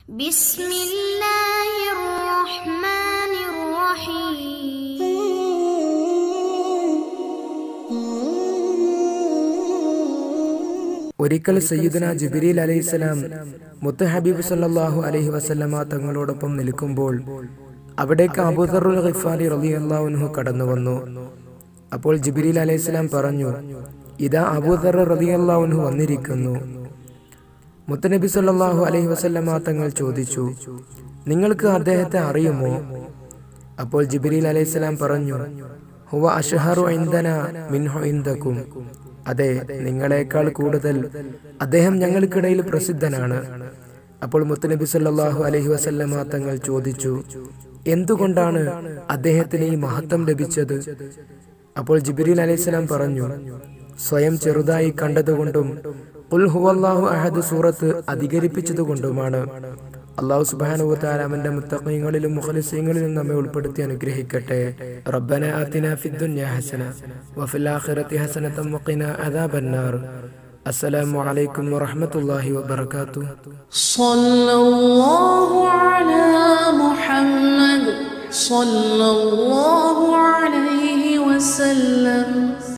بسم الله الرحمن الرحيم ഒരിക്കൽ സയ്യിദുന ജിബിരിൽ അലൈഹിസ്സലാം മുത്ത ഹബീബ് സല്ലല്ലാഹു അലൈഹി വസല്ലമ തങ്ങളോടൊപ്പം നിൽക്കുമ്പോൾ അവിടേക്ക് അബൂദറുൽ ഖിഫാരി റളിയല്ലാഹു അൻഹു കടന്നു വന്നു അപ്പോൾ ജിബിരിൽ അലൈഹിസ്സലാം പറഞ്ഞു ഇതാ അബൂദർ റളിയല്ലാഹു അൻഹു വന്നിരിക്കുന്നു മുത്തനബി സല്ലല്ലാഹു അലൈഹി വസല്ലമ തങ്ങൾ ചോദിച്ചു നിങ്ങൾക്ക് അദ്ദേഹത്തെ അറിയുമോ അപ്പോൾ ജിബിരിൽ അലൈഹിസ്സലാം പറഞ്ഞു ഹുവ അഷ്ഹറു ഇൻദന മിൻഹു ഇൻദക്കും അതെ നിങ്ങളെക്കാൾ കൂടുതൽ അദ്ദേഹം ഞങ്ങൾക്കിടയിൽ പ്രസിദ്ധനാണ് അപ്പോൾ മുത്തനബി സല്ലല്ലാഹു അലൈഹി വസല്ലമ തങ്ങൾ ചോദിച്ചു എന്തുകൊണ്ടാണ് അദ്ദേഹത്തിന് ഈ മഹത്വം ലഭിച്ചത് അപ്പോൾ ജിബിരിൽ അലൈഹിസ്സലാം പറഞ്ഞു സ്വയം ചെറുതായി കണ്ടതുകൊണ്ടും ഖുൽ ഹുവല്ലാഹു അഹദ് സൂറത്ത് അധികരിപ്പിച്ചതുകൊണ്ടുമാണ് അള്ളാഹു സുബ്ഹാനഹു വതആല അവന്റെ മുത്തഖീങ്ങളിലും മുഖലിസീങ്ങളിലും നമ്മെ ഉൾപ്പെടുത്തി അനുഗ്രഹിക്കട്ടെ റബ്ബന ആതിന ഫിദ് ദുനിയ ഹസന വഫിൽ ആഖിറതി ഹസനതൻ വഖിന അദാബന്നാർ അസ്സലാമു അലൈക്കും വറഹ്മത്തുള്ളാഹി വബറകാതുഹു صلى الله على محمد صلى الله